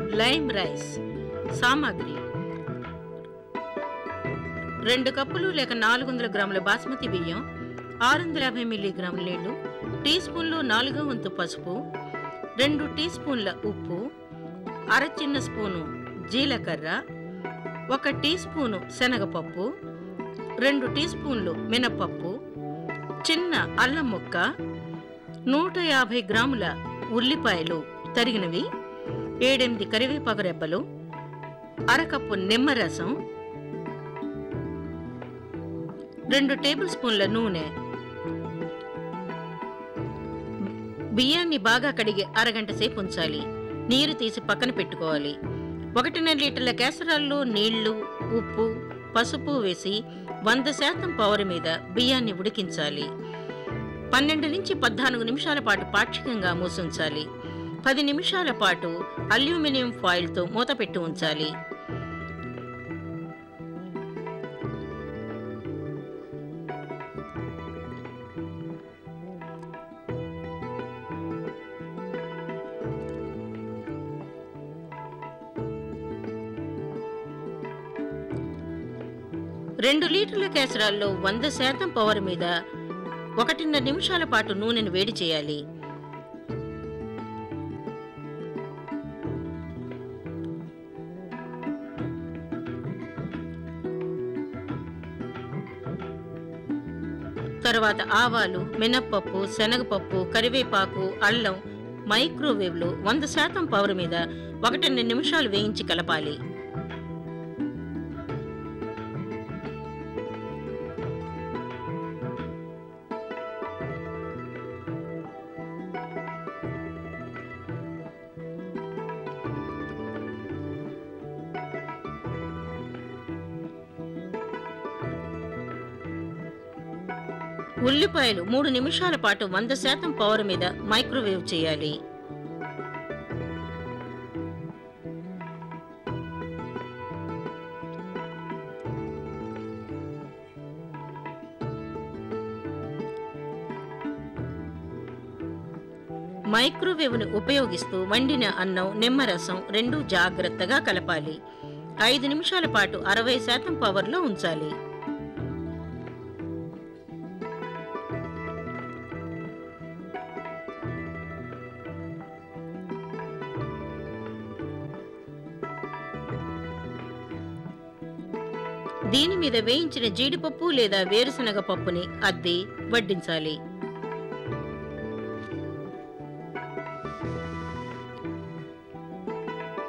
lime rice సామాగ్రి రెండు కప్పులు లేక నాలుగు వందల గ్రాముల బాస్మతి బియ్యం ఆరు వందల యాభై మిల్లీగ్రాముల నీళ్లు టీ స్పూన్లు నాలుగో వంతు పసుపు రెండు టీ స్పూన్ల ఉప్పు అర చిన్న స్పూను జీలకర్ర ఒక టీ స్పూను శనగపప్పు రెండు టీ స్పూన్లు మినపప్పు చిన్న అల్లం ముక్క నూట యాభై గ్రాముల ఉల్లిపాయలు తరిగినవి ఏడెనిమిది కరివేపాకు రెబ్బలు అరకప్పు నిమ్మరసం రెండు టేబుల్ స్పూన్ల నూనె బియ్యాన్ని బాగా కడిగి అరగంట సేపు ఉంచాలి నీరు తీసి పక్కన పెట్టుకోవాలి ఒకటిన్నర లీటర్ల కేసరాల్లో నీళ్లు ఉప్పు పసుపు వేసి వంద శాతం పవర్ మీద బియ్యాన్ని ఉడికించాలి పన్నెండు నుంచి పద్నాలుగు నిమిషాల పాటు పాక్షికంగా మూసుంచాలి పది నిమిషాల పాటు అల్యూమినియం ఫాయిల్తో మూత పెట్టి ఉంచాలి రెండు లీటర్ల కేసరాల్లో వంద శాతం పవర్ మీద ఒకటిన్నర నిమిషాల పాటు నూనెను వేడి చేయాలి తరువాత ఆవాలు మినప్పప్పు శనగపప్పు కరివేపాకు అల్లం మైక్రోవేవ్లో వంద శాతం పవర్ మీద ఒకటిన్నర నిమిషాలు వేయించి కలపాలి ఉల్లిపాయలు మూడు నిమిషాల పాటు వంద శాతం పవర్ మీద మైక్రోవేవ్ చేయాలి మైక్రోవేవ్ను ఉపయోగిస్తూ వండిన అన్నం నిమ్మరసం రెండు జాగ్రత్తగా కలపాలి ఐదు నిమిషాల పాటు అరవై శాతం పవర్లో ఉంచాలి దీని మీద వేయించిన జీడిపప్పు లేదా వేరుశనగ పప్పుని అద్ది వడ్డించాలి